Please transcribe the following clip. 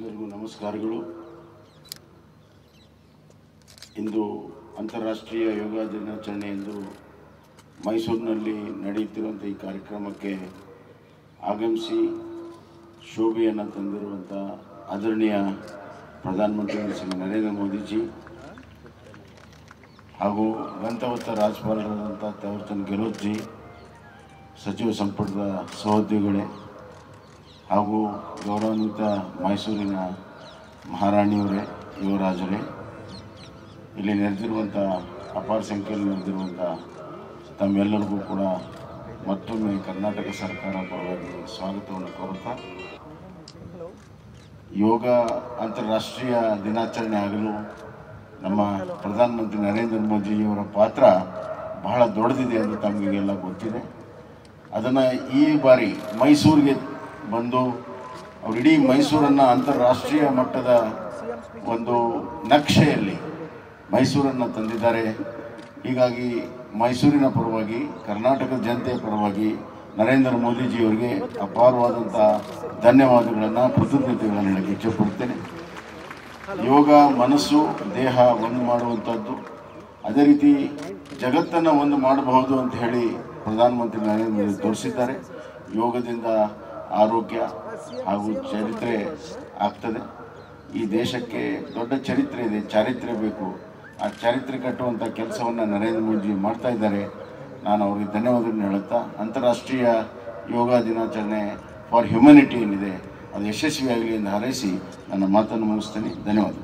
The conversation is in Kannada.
ಎಲ್ಲರಿಗೂ ನಮಸ್ಕಾರಗಳು ಇಂದು ಅಂತಾರಾಷ್ಟ್ರೀಯ ಯೋಗ ದಿನಾಚರಣೆ ಎಂದು ಮೈಸೂರಿನಲ್ಲಿ ನಡೆಯುತ್ತಿರುವಂಥ ಈ ಕಾರ್ಯಕ್ರಮಕ್ಕೆ ಆಗಮಿಸಿ ಶೋಭೆಯನ್ನು ತಂದಿರುವಂಥ ಆದರಣೀಯ ಪ್ರಧಾನಮಂತ್ರಿ ಶ್ರೀ ನರೇಂದ್ರ ಮೋದಿಜಿ ಹಾಗೂ ಗಂತವತ್ತ ರಾಜ್ಯಪಾಲರಾದಂಥ ತವರ್ಚಂದ್ ಗೆಹ್ಲೋಟ್ಜಿ ಸಚಿವ ಸಂಪುಟದ ಸಹೋದ್ಯೋಗಿಗಳೇ ಹಾಗೂ ಗೌರವಾನ್ವಿತ ಮೈಸೂರಿನ ಮಹಾರಾಣಿಯವರೇ ಯುವರಾಜರೇ ಇಲ್ಲಿ ನೆರೆದಿರುವಂಥ ಅಪಾರ ಸಂಖ್ಯೆಯಲ್ಲಿ ನೆರೆದಿರುವಂಥ ತಮ್ಮೆಲ್ಲರಿಗೂ ಕೂಡ ಮತ್ತೊಮ್ಮೆ ಕರ್ನಾಟಕ ಸರ್ಕಾರ ಪರವಾಗಿ ಸ್ವಾಗತವನ್ನು ಕೋರುತ್ತಾ ಯೋಗ ಅಂತಾರಾಷ್ಟ್ರೀಯ ದಿನಾಚರಣೆ ಆಗಲು ನಮ್ಮ ಪ್ರಧಾನಮಂತ್ರಿ ನರೇಂದ್ರ ಮೋದಿಯವರ ಪಾತ್ರ ಬಹಳ ದೊಡ್ಡದಿದೆ ಎಂದು ತಮಗೆಲ್ಲ ಗೊತ್ತಿದೆ ಅದನ್ನು ಈ ಬಾರಿ ಮೈಸೂರಿಗೆ ಬಂದು ಅವ್ರು ಇಡೀ ಮೈಸೂರನ್ನು ಅಂತಾರಾಷ್ಟ್ರೀಯ ಮಟ್ಟದ ಒಂದು ನಕ್ಷೆಯಲ್ಲಿ ಮೈಸೂರನ್ನು ತಂದಿದ್ದಾರೆ ಹೀಗಾಗಿ ಮೈಸೂರಿನ ಪರವಾಗಿ ಕರ್ನಾಟಕದ ಜನತೆಯ ಪರವಾಗಿ ನರೇಂದ್ರ ಮೋದಿಜಿಯವರಿಗೆ ಅಪಾರವಾದಂಥ ಧನ್ಯವಾದಗಳನ್ನು ಕೃತಜ್ಞತೆಗಳನ್ನು ಹೇಳಕ್ಕೆ ಇಚ್ಛೆಪಡ್ತೇನೆ ಯೋಗ ಮನಸ್ಸು ದೇಹ ಒಂದು ಮಾಡುವಂಥದ್ದು ಅದೇ ರೀತಿ ಜಗತ್ತನ್ನು ಒಂದು ಮಾಡಬಹುದು ಅಂತ ಹೇಳಿ ಪ್ರಧಾನಮಂತ್ರಿ ನರೇಂದ್ರ ಮೋದಿ ತೋರಿಸಿದ್ದಾರೆ ಯೋಗದಿಂದ ಆರೋಗ್ಯ ಹಾಗೂ ಚರಿತ್ರೆ ಆಗ್ತದೆ ಈ ದೇಶಕ್ಕೆ ದೊಡ್ಡ ಚರಿತ್ರೆ ಇದೆ ಚಾರಿತ್ರ್ಯ ಬೇಕು ಆ ಚಾರಿತ್ರ್ಯ ಕಟ್ಟುವಂಥ ಕೆಲಸವನ್ನು ನರೇಂದ್ರ ಮೋದಿ ಮಾಡ್ತಾ ಇದ್ದಾರೆ ನಾನು ಅವ್ರಿಗೆ ಧನ್ಯವಾದಗಳನ್ನು ಹೇಳುತ್ತಾ ಅಂತಾರಾಷ್ಟ್ರೀಯ ಯೋಗ ದಿನಾಚರಣೆ ಫಾರ್ ಹ್ಯುಮ್ಯಾನಿಟಿ ಏನಿದೆ ಅದು ಯಶಸ್ವಿಯಾಗಲಿ ಎಂದು ಹಾರೈಸಿ ನನ್ನ ಮಾತನ್ನು ಮುಗಿಸ್ತೇನೆ ಧನ್ಯವಾದ